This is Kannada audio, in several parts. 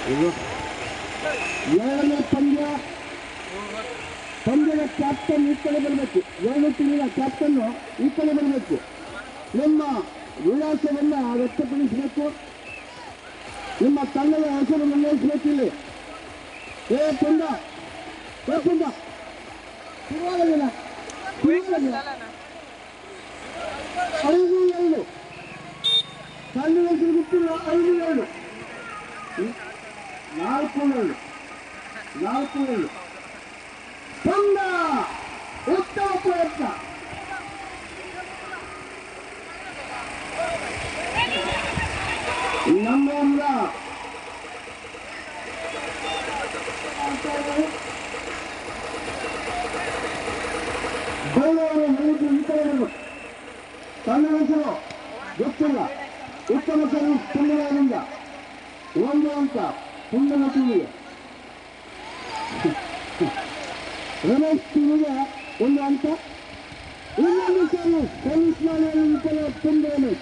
ಇದು ಎರಡನೇ ಪಂದ್ಯ ಪಂದ್ಯದ ಕ್ಯಾಪ್ಟನ್ ಈ ಕಡೆ ಬರಬೇಕು ಎರಡು ಟೀಮಿನ ಕ್ಯಾಪ್ಟನ್ ಈ ಕಡೆ ಬರಬೇಕು ನಿಮ್ಮ ವಿಳಾಸವನ್ನ ವ್ಯಕ್ತಪಡಿಸಬೇಕು ನಿಮ್ಮ ತಂಡದ ಹೆಸರು ನಿರ್ಣಯಿಸಬೇಕು ಇಲ್ಲಿ ಏ ಪುಂಡ ಏ ಪುಂಡ ಶುರುವಾಗಲಿಲ್ಲ ಶುರುವಾಗಲಿಲ್ಲ ಐದು ಏಳು ತಂಡದ ಹೆಸರು ಗೊತ್ತಿಲ್ಲ ಐದು ಏಳು ಹ್ಮ್? ನಾಲ್ಕು ಏಳು ನಾಲ್ಕು ಏಳು ಪುಂಡ ಉತ್ತಮ ಪ್ರಯತ್ನ ನಮ್ಮಿಂದ ಬೇರೆಯವರು ಹೇಳಿದ್ರು ಈ ಕಡೆ ಬರಬೇಕು ತನ್ನ ಹೆಸರು ಗೊತ್ತಿಲ್ಲ ಉತ್ತಮ ಸರ್ವಿಸ್ ಪುಣ್ಯದಿಂದ ಒಂದು ಅಂಕ ಪುಣ್ಯನ ಟಿವಿಗೆ ರಮೇಶ್ ಟಿವಿಗೆ ಒಂದು ಅಂಕ ಇನ್ನೊಂದು ಸರ್ವಿಸ್ ಸರ್ವಿಸ್ ಮಾಡಿ ವಿಫಲ ಪುಣ್ಯ ರಮೇಶ್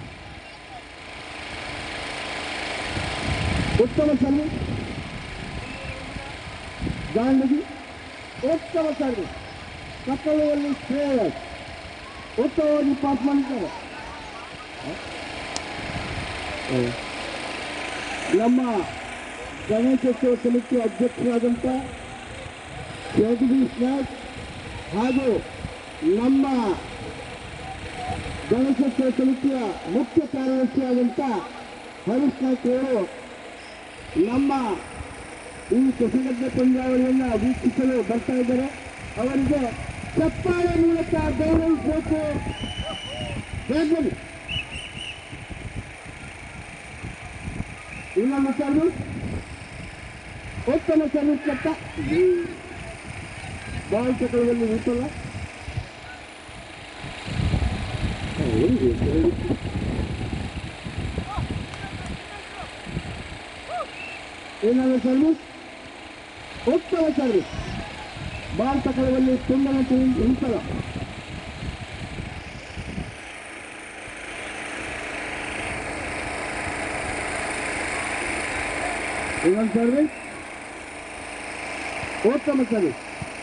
ಉತ್ತಮ ಸರ್ವಿಸ್ ಜಾಂಡಗಿ ಉತ್ತಮ ಸರ್ವಿಸ್ ಕಪ್ಪಳೆಯಲ್ಲಿ ಶ್ರೇಯಸ್ ಉತ್ತಮವಾಗಿ ಪಾಸ್ ಮಾಡಿದ್ದಾರೆ ನಮ್ಮ ಗಣೇಶೋತ್ಸವ ಸಮಿತಿ ಅಧ್ಯಕ್ಷರಾದಂಥ ಜಗದೀಶ್ ನಾಥ್ ಹಾಗೂ ನಮ್ಮ ಗಣೇಶೋತ್ಸವ ಸಮಿತಿಯ ಮುಖ್ಯ ಕಾರ್ಯದರ್ಶಿಯಾದಂಥ ಹರೀಶ್ ನಾಥ್ ಅವರು ನಮ್ಮ ಈ ಕೆಸಗದ್ದೆ ಪಂದ್ಯಾವಳಿಯನ್ನು ವೀಕ್ಷಿಸಲು ಬರ್ತಾ ಇದ್ದಾರೆ ಅವರಿಗೆ ಚಪ್ಪಾಳೆ ಮೂಲಕ ಗೌರವಿಸಬೇಕು ಬೇಗನೆ ಇನ್ನೊಂದು ಸರ್ವಿಸ್ ಉತ್ತಮ ಸರ್ವಿಸ್ ಚಪ್ಪ ಬಾಲ್ ಚಕ್ರದಲ್ಲಿ ವಿಫಲ ಇನ್ನೊಂದು ಸರ್ವಿಸ್ ಉತ್ತಮ ಸರ್ವಿಸ್ ಬಾಲ್ ಚಕ್ರದಲ್ಲಿ ತುಂಡನ ವಿಫಲ ಇನ್ನೊಂದು ಸರ್ವಿಸ್ ಉತ್ತಮ ಸರ್ವಿಸ್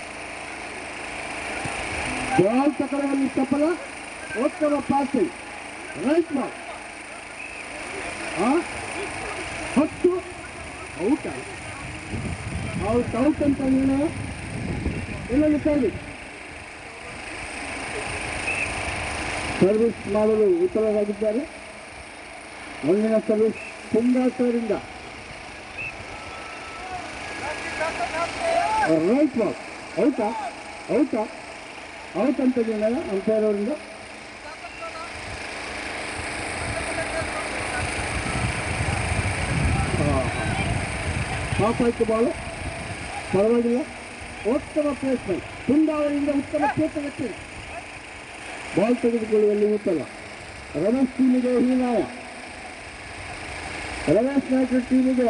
ಬಾಲ್ ಚಕ್ರದಲ್ಲಿ ಸಫಲ ಉತ್ತಮ ಪಾಸಿಂಗ್ ರೈಟ್ ಬಾಲ್ ಹತ್ತು ಔಟ್ ಔಟ್ ಔಟ್ ಅಂತ ನಿರ್ಣಯ ಇನ್ನೊಂದು ಸರ್ವಿಸ್ ಸರ್ವಿಸ್ ಮಾಡಲು ವಿಫಲರಾಗಿದ್ದಾರೆ ಮುಂದಿನ ಸರ್ವಿಸ್ ಪುಂಗಾಸರಿಂದ ರೈಟ್ ಬಾಲ್ ಔಟಾ ಔಟಾ ಔಟ್ ಅಂತ ನಿರ್ಣಯ ಅಂಪೈರ್ ಅವರಿಂದ ಪಾಸ್ ಆಯ್ತು ಬಾಲು ಪರವಾಗಿಲ್ಲ ಉತ್ತಮ ಪ್ಲೇಸ್ಮೆಂಟ್ ತುಂಬ ಅವರಿಂದ ಉತ್ತಮ ಕ್ಷೇತ್ರಕ್ಕೆ ಬಾಲ್ ತೆಗೆದುಕೊಳ್ಳುವಲ್ಲಿ ಉತ್ತಮ ರಮೇಶ್ ಟೀಮಿಗೆ ಹೀನಾಯ ರಮೇಶ್ ನಾಯ್ಕ ಟೀಮಿಗೆ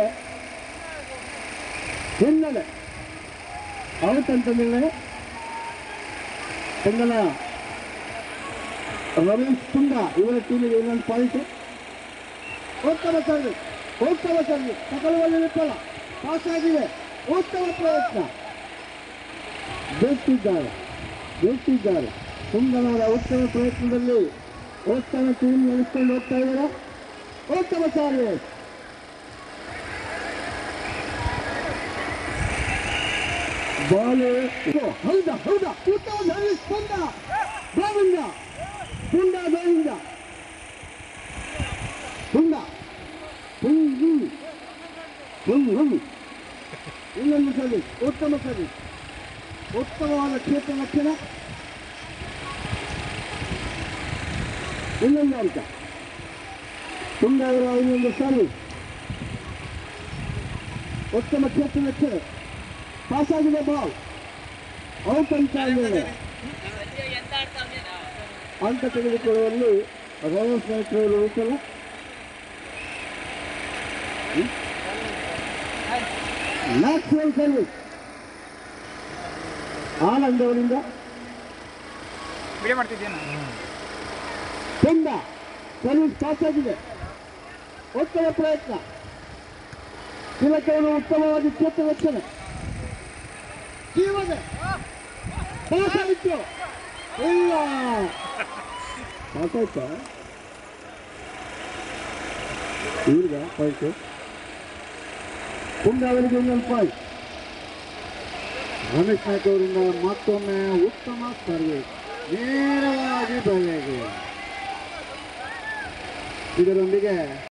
ಹಿನ್ನೆಲೆ ಔಟ್ ಅಂತ ನಿರ್ಣಯ ಪುಂಗನ ರಮೇಶ್ ಪುಂಗ ಇವರ ಟೀಮಿಗೆ ಇನ್ನೊಂದು ಪಾಯಿಂಟ್ ಉತ್ತಮ ಸರ್ವಿಸ್ ಉತ್ತಮ ಸರ್ವಿಸ್ ತಗೊಳ್ಳುವಲ್ಲಿ ವಿಫಲ ಪಾಸ್ ಆಗಿದೆ ಉತ್ತಮ ಪ್ರಯತ್ನ ಗೆಟ್ಟಿದ್ದಾರೆ ಗೆಟ್ಟಿದ್ದಾರೆ ಪುಂಗನವರ ಉತ್ತಮ ಪ್ರಯತ್ನದಲ್ಲಿ ಉತ್ತಮ ಟೀಮ್ ನಡೆಸ್ಕೊಂಡು ಹೋಗ್ತಾ ಇದ್ದಾರೆ ಉತ್ತಮ ಸರ್ವಿಸ್ ಬಾಲು ಹೌದಾ ಹೌದಾ ಉತ್ತಮ ಸರ್ವಿಸ್ ಪುಂಗ ಗೋವಿಂದ ಪುಂಡ ಗೋವಿಂದ ಪುಂಡ ಪುಂಗಿ ಪುಂಗ್ ಹುಂಗ್ ಇನ್ನೊಂದು ಸರ್ವಿಸ್ ಉತ್ತಮ ಸರ್ವಿಸ್ ಉತ್ತಮವಾದ ಕ್ಷೇತ್ರ ರಕ್ಷಣೆ ಇನ್ನೊಂದು ಅಂಕ ಪುಂಡ ಅವರ ಇನ್ನೊಂದು ಸರ್ವಿಸ್ ಉತ್ತಮ ಕ್ಷೇತ್ರ ರಕ್ಷಣೆ ಪಾಸ್ ಆಗಿದೆ ಬಾಲ್ ಔಟ್ ಅಂತ ಆಗಿದೆ ಅಂಕ ತೆಗೆದುಕೊಳ್ಳುವಲ್ಲಿ ರಮೇಶ್ ನಾಯ್ಕರವರು ವಿಫಲ ನ್ಯಾಚುರಲ್ ಸರ್ವಿಸ್ ಆನಂದ್ ಅವರಿಂದ ವಿಡಿಯೋ ಮಾಡ್ತಿದ್ದೇನೆ ತುಂಬ ಸರ್ವಿಸ್ ಪಾಸ್ ಆಗಿದೆ ಉತ್ತಮ ಪ್ರಯತ್ನ ಇದಕ್ಕೆ ಅವರು ಉತ್ತಮವಾಗಿ ಕ್ಷೇತ್ರ ರಕ್ಷಣೆ ಜೀವನ ಪಾಸಾಯಿತು ಇಲ್ಲ ಪಾಸಾಯ್ತಾ ಇವ್ರಿಗ ಪಾಯಿಂಟ್ ಪುಂಡ ಅವರಿಗೆ ಒಂದೊಂದು ಪಾಯಿಂಟ್ ರಮೇಶ್ ನಾಯ್ಕ ಅವರಿಂದ ಮತ್ತೊಮ್ಮೆ ಉತ್ತಮ ಸರ್ವಿಸ್ ನೇರವಾಗಿ ಬಲೆಗೆ ಇದರೊಂದಿಗೆ